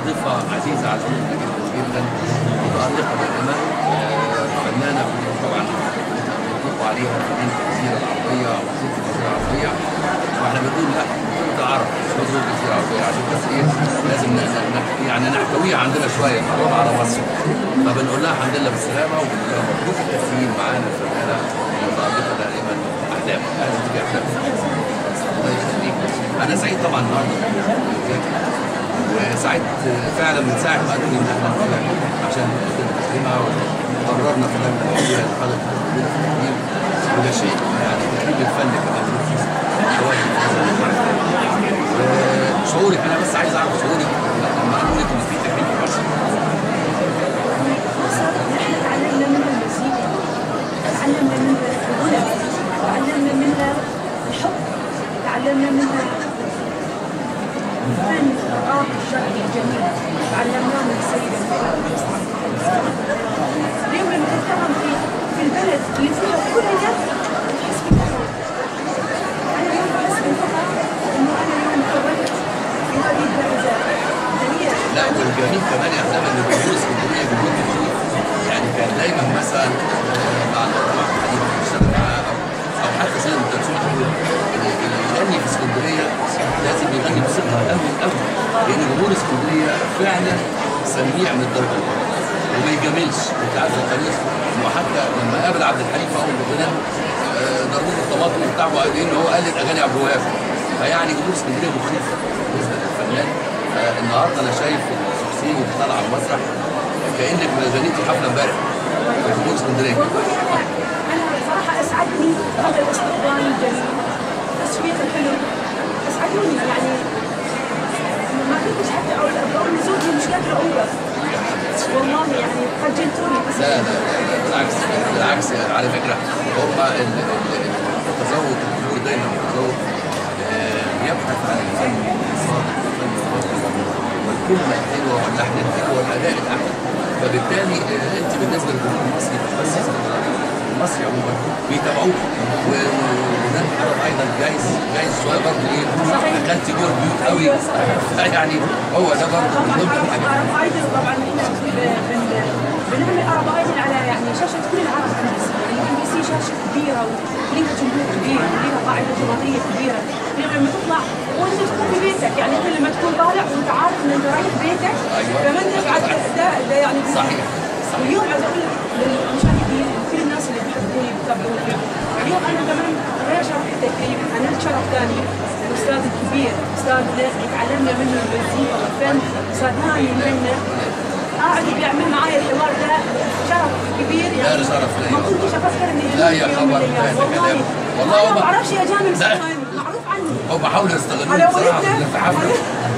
ضيفة عزيزة علينا جدا جدا متألقة دائما آه، فنانة طبعا بيطلقوا عليها فنانة الجزيرة العربية أو وظيفة الجزيرة العربية واحنا بنقول لا وظيفة العرب مش وظيفة الجزيرة العربية عشان بس ايه لازم ن- ن- ن- يعني نحتويها عندنا شوية نقربها على مصر فبنقول لها الحمد لله بالسلامة وبنقول لها مبروك التكريم معانا الفنانة المتألقة دائما أحلام أهلا بك يا أحلام الله يخليك انا سعيد طبعا النهارده وسعيد فعلا من ساعه ما قالوا لي ان احنا طالع عشان نقدم تقديمها وقررنا في اللجنه العليا ان حضرتك تكون في التقديم وده شيء يعني تكريم الفن كمان شوية شعورك انا بس عايز اعرف شعورك لما قالوا لك ان في تكريم في مصر مصر نحن تعلمنا منها المزيكا تعلمنا منها الغنى تعلمنا منها الحب تعلمنا منها الفن الراقي الشرقي الجميل تعلمناه من السيدة اليوم لما تتهم في في البلد اللي فيها كل ده تحس بالفخر انا اليوم بحس بالفخر انه انا اليوم تفرجت في هذه الجائزة هي لا والجميل كمان يا احلام ان الجمهور اسكندريه جمهور كتير يعني كان دايما مثلا آه، مع مع حديث بيشتغل معاه او او حتى سيد ام كلثوم تقول اللي اللي يغني في اسكندريه لازم يغني بثقه قوي قوي لان جمهور اسكندريه فعلا سميع من الدرجه الاولى وما يجاملش انت عارف يا خليل انه حتى لما قابل عبد الحليم في اول الغناء آه، ضربوه بالطماطم وبتاع لان هو قلد اغاني عبد الوهاب فيعني جمهور اسكندريه مخيف بالنسبه للفنان آه، النهارده انا شايف الشخصيه اللي طالعه على المسرح كانك ما غنيتي حفله امبارح في جمهور اسكندريه والله انا انا صراحه اسعدني هذا الاستقبال الجميل التصفيق الحلو اسعدني يعني ما كنتش حتى اقول اقول لزوجي مش قادره اوقف والله يعني خجلتوني بس لا لا لا لا، بالعكس بالعكس يعني على فكره هم ال- ال- ال- التذوق الجمهور دايما التذوق آه، بيبحث عن الفن الصادق والفن الراقي والكلمه الحلوه واللحن الحلو والاداء الاحلى فبالتالي آه، انت بالنسبه للجمهور المصري مش بس المصري عموما بيتابعوك و- و- وده الحرب ايضا جايز جايز شويه برضه ايه دخلتي جوه البيوت قوي يعني هو ده برضه من ضمن الحاجات عرب ايدل طبعا احنا ب- بن- بنعمل عرب ايدل على يعني شاشه كل العرب ام بي سي الام بي سي شاشه كبيره وليها جمهور كبير وليها قاعده جماهيريه كبيره اليوم لما تطلع وانت تكون في بيتك يعني انت لما تكون طالع وانت عارف ان انت رايح بيتك أيوة. فما انت قاعد ده ده يعني صحيح صحيح واليوم عايز اقول لك للمشاهدين كل الناس اللي بيحبوني بيتابعوني اليوم انا كمان غير شرف التكريم انا لي شرف ثاني الاستاذ الكبير استاذ تعلمنا منه المزيكا والفن استاذ هاني منا قاعد بيعمل معايا الحوار ده شرف كبير يعني لا، شرف ليا. ما كنتش افكر اني لا أجي يا يوم من خبر، الأيام. لا، ده كلام. والله انا هم- ما بعرفش يا جامل لا. سهاني معروف عني هم حاولوا يستغلوني أنا بصراحه ولدت- في الحفله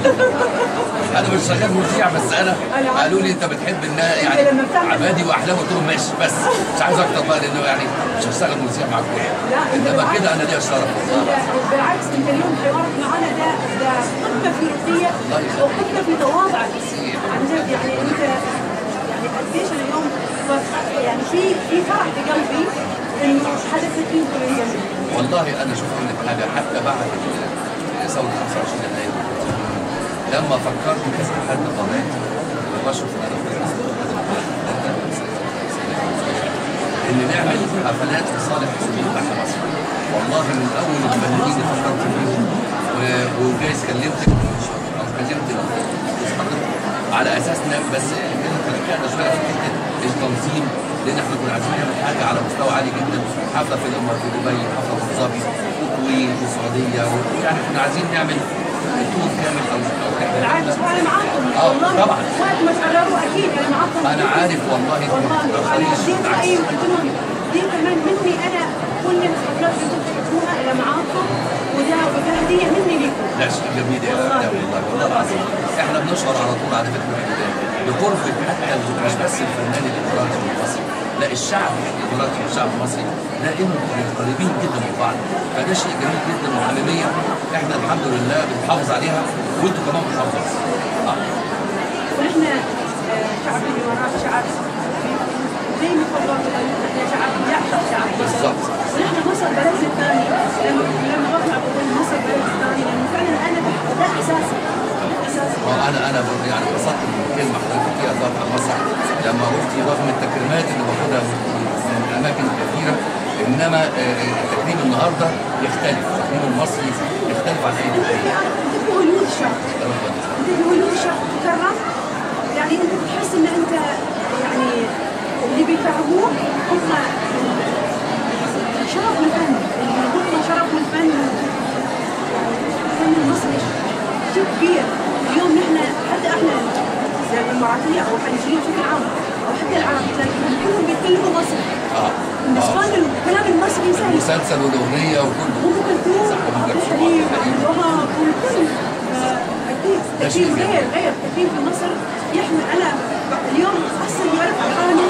انا مش شغال مذيع بس انا أنا عارفة. قالوا لي انت بتحب انها يعني لما بتعمل- عبادي واحلام قلت لهم ماشي بس مش عايز اكتر بقى لانه يعني مش هشتغل مذيع معاكم لا، أنت انما بالعكس. كده انا ليا شرف والله انت بالعكس انت اليوم حوارك معنا ده ده قمه في رقيك الله يخليك. وقمه في تواضعك عن جد يعني انت يعني قديش أنا اليوم فرح- يعني في في فرح في قلبي انه حدا تكريم من جنبي والله انا شفت لك حاجه حتى بعد ثوره 25 يناير لما فكرت كذا حد قناه وبشرف انا ان نعمل حفلات في صالح حسين بحر مصر والله من اول المفنانين اللي فكرت فيهم و- وجايز كلمتك او كلمت حضرتك على اساس نعمل بس كانت رجعنا شويه في حته التنظيم لان احنا كنا عايزين نعمل حاجه على مستوى عالي جدا حفله في الامارات في دبي حفله في ابو ظبي وكويت والسعوديه ويعني كنا عايزين نعمل تور كامل او او رحله بالعكس وانا معاكم آه، والله طبعاً. وقت ما تقرروا اكيد انا معاكم انا عارف والله انتوا ما والله انا بتتاخريش اديت بالعكس رايي وقلت لهم دي كمان مني انا كل الحفلات اللي انتم بتحبوها انا معاكم وده وده هديه مني لكم لا شيء جميل يا والله. أهلا والله والله العظيم احنا بنشعر على طول على فكره بقرب حتى مش بس الفنان الاماراتي والمصري لا الشعب الاماراتي والشعب المصري لا انهم قريبين جدا من بعض فده شيء جميل جدا وحميميه احنا الحمد لله بنحافظ عليها وانتوا كمان بتحافظوا آه. ونحن آه، شعب الامارات شعب زي ما تفضلت احنا شعب يعشق شعب مصر بالظبط. ونحن مصر بلدنا الثاني لما لما بطلع بقول مصر بلدنا الثاني لانه فعلا انا ده احساسي ده احساسي ما هو انا انا برضه يعني انبسطت من كلمه حضرتك فيها ضغط على المسرح لما قلت رغم التكريمات اللي باخدها من اماكن كثيره انما آه، التكريم النهارده يختلف التكريم المصري يختلف عن اي انت تكريم انت في هوليود شخص انت في هوليود شخص تكرم يعني انت بتحس ان انت يعني اللي بيكرموك هم شرف الفن اللي هم شرف الفن الفن المصري شيء كبير اليوم نحن حتى احنا زي الاماراتيه او الخليجيه بشكل عام او حتى العرب تلاقيهم كلهم بيتكلموا مصري اه بالنسبه آه. لهم الكلام المصري سهل المسلسل والاغنيه وكله ام كلثوم صح، أم عبد كلثوم، الحليم عبد الحليم. عبد الوهاب والكل اكيد ده شيء تكريم جميل. غير غير تكريم في مصر يحمل انا اليوم احسن يعرف حالي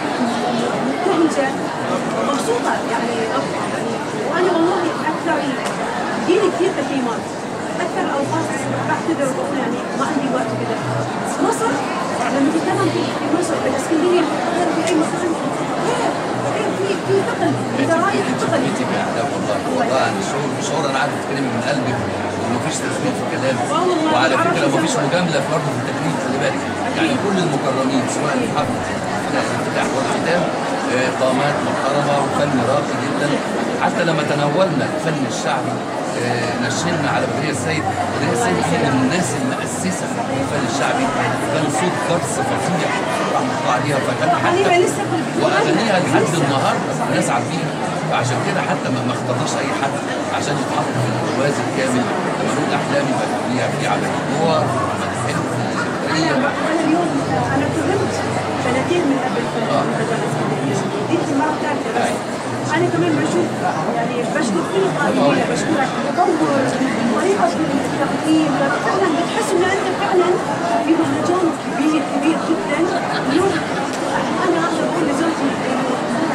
مبتهجه مبسوطه يعني يعني وانا والله اكثر يجيني كثير تكريمات اكثر الاوقات بعتذر وبقول يعني ما عندي وقت كذا مصر لما تتكلم في في مصر في الاسكندريه غير في اي مكان غير غير في في ثقل انت رايح ثقل بيتي باحلام والله والله يعني شعور شعور انا عارف تتكلمي من قلبك ومفيش تثبيت في كلامك آه والله، وعلى ما فكره أعرفش مفيش أزود. مجامله في برضه في التكريم خلي بالك يعني كل المكرمين سواء في حفل الافتتاح والختام آه، قامات محترمه وفن راقي جدا حتى لما تناولنا الفن الشعبي آه، نشنا على بدرية السيد بدرية السيد هي من الناس المؤسسة في الفن الشعبي كان صوت قرص فظيع رحمة الله عليها فكان حليمة حتى لسه في الفيديو. واغانيها لحد لسه. النهارده بنسعد بيها فعشان كده حتى ما ما اخترناش اي حد عشان يتحط في الجواز الكامل لما نقول احلامي فيها في عبد النور محمد حلو انا انا اليوم انا اتهمت سنتين من قبل في آه. مهرجان اسكندريه دي المره الثالثه بس انا كمان بشوف يعني بشكر كل القائمين بشكرك تطور طريقه التقديم فعلا بتحس ان انت فعلا في مهرجان كبير كبير جدا اليوم انا اقدر اقول لزوجتي انه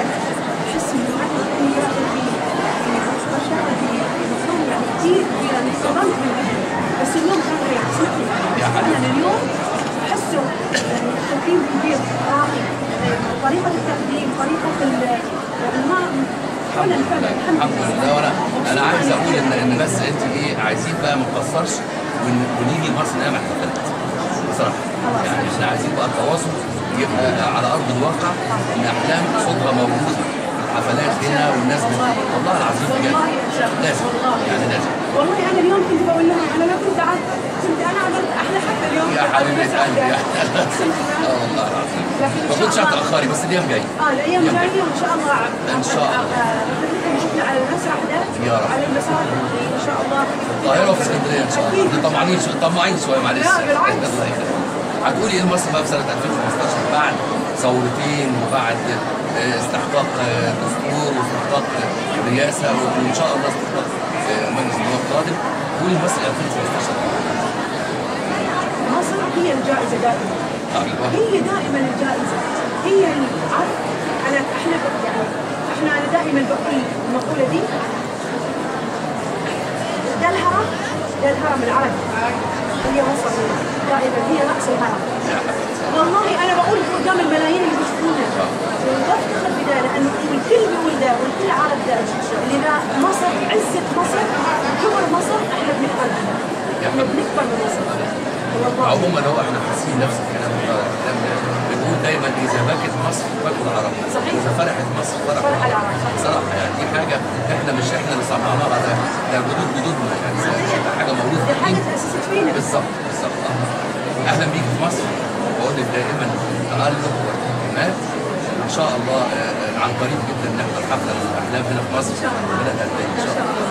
احس انه انا كنت داخل في في مشاعر في في مكان يعني كثير كبير انا استغربت من قبل بس اليوم كان غير اسمعني يا حبيبي. فعلا اليوم احسه يعني تقييم كبير راقي طريقه التقديم طريقه ال يعني ما فعلا فعلا الحمد لله وانا انا عايز اقول ان ان بس انت ايه عايزين بقى ما نقصرش ون- ونيجي مصر نعمل حفلات بصراحه يعني احنا عايزين بقى التواصل يبقى على ارض الواقع ان احلام صوتها موجود في الحفلات هنا والناس بت- والله العظيم بجد والله ان شاء الله لازم والله يعني لازم والله انا اليوم كنت بقول لها انا لو كنت عارفه كنت انا عملت احلى حفله اليوم يا حبيبه قلبي يا اقسم بالله اه والله العظيم لكن إن ما شاء كنتش الله- هتاخري بس الايام جايه اه الايام جايه وان شاء الله إن شاء الله. نشوفنا على المسرح ده يا رب. على المسرح اللي ان شاء الله القاهره وفي اسكندريه ان شاء الله أكيد. احنا طمعانين شويه طماعين شويه معلش لا، بالعكس. الله يخليك هتقولي ايه لمصر بقى في سنه 2015 بعد ثورتين وبعد آه، استحقاق آه، دستور واستحقاق آه، رئاسه وان شاء الله استحقاق آه، مجلس النواب القادم قولي لمصر 2015 مصر هي الجائزه دائما ايوه هي دائما الجائزه هي ال- عارف انا احنا ب- يعني احنا انا دائما بقول المقوله دي ده الهرم ده الهرم العربي هي مصر دائما هي راس الهرم يا حبيبتي والله انا بقول قدام الملايين اللي بيشوفونا وبفتخر بده لانه الكل بيقول ده والكل عارف ده اللي لا مصر عزه مصر كبر مصر احنا بنكبر احنا بنكبر من مصر والله عموما هو احنا حاسين نفس الكلام ده الكلام ده بنقول دايما اذا بكت مصر بكوا العرب صحيح. اذا فرحت مصر فرح فرح العرب. بصراحه يعني دي حاجه احنا مش احنا اللي صنعناها ده ده جدود جدودنا يعني ده حاجه موروثه دي حاجه فينا. تاسست فينا بالظبط بالظبط آه. اهلا بيك في مصر بقول لك دائما تالق واهتمام ان شاء الله آه، آه، عن قريب جدا نحضر حفله من الاحلام هنا في مصر إن شاء الله. بلد قد إيه؟ ان شاء الله